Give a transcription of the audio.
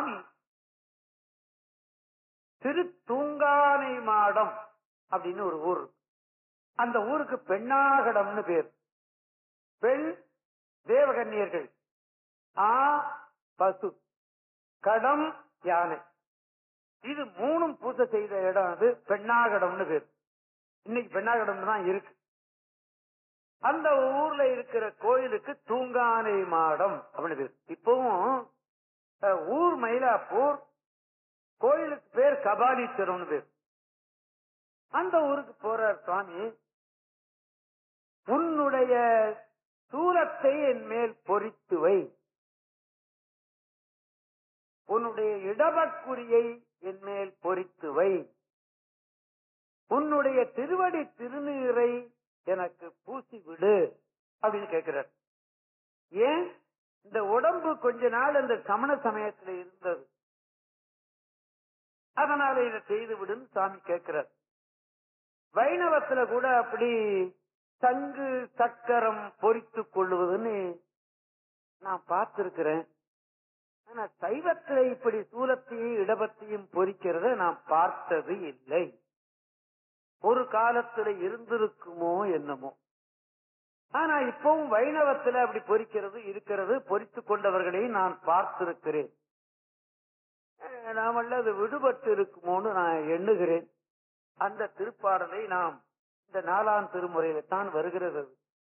சுவாமி திரு தூங்கானை மாடம் அப்படின்னு ஒரு ஊர் இருக்கு. அந்த ஊருக்கு பெண்ணாகடம்னு பேர் பெண் தேவகன்னியர்கள் ஆ பசு கடம் யானை இது மூணும் பூஜை செய்த இடம் அது பெண்ணாகடம்னு பேர் இன்னைக்கு பெண்ணாகடம் தான் இருக்கு அந்த ஊர்ல இருக்கிற கோயிலுக்கு தூங்கானை மாடம் அப்படின்னு பேர் இப்பவும் அஹ், ஊர் மயிலாப்பூர் கோயிலுக்கு பேர் கபாலீஸ்வரம்னு பேர் அந்த ஊருக்கு போறார் சுவாமி உன்னுடைய சூலத்தை என் மேல் பொறித்து வை உன்னுடைய இடபக்குறியை என் மேல் பொறித்து வை உன்னுடைய திருவடி திருநீரை எனக்கு பூசி விடு அப்படின்னு கேட்கிறார் ஏன் இந்த உடம்பு கொஞ்ச நாள் இந்த சமண சமயத்துல இருந்தது அதனால இதை செய்து விடுன்னு சாமி கேட்கிறார் வைணவத்துல கூட அப்படி சங்கு சக்கரம் பொறித்துக் கொள்ளுவதுன்னு நான் பார்த்திருக்கிறேன் ஆனா சைவத்துல இப்படி சூலத்தையும் இடபத்தையும் பொறிக்கிறத நான் பார்த்தது இல்லை ஒரு காலத்துல இருந்திருக்குமோ என்னமோ ஆனா இப்பவும் வைணவத்துல அப்படி பொறிக்கிறது இருக்கிறது பொறித்து கொண்டவர்களையும் நான் பார்த்திருக்கிறேன் அஹ் நாமல்ல அது விடுபட்டு இருக்குமோன்னு நான் எண்ணுகிறேன் அந்த திருப்பாடலை நாம் இந்த நாலாம் திருமுறையில தான் வருகிறது அது.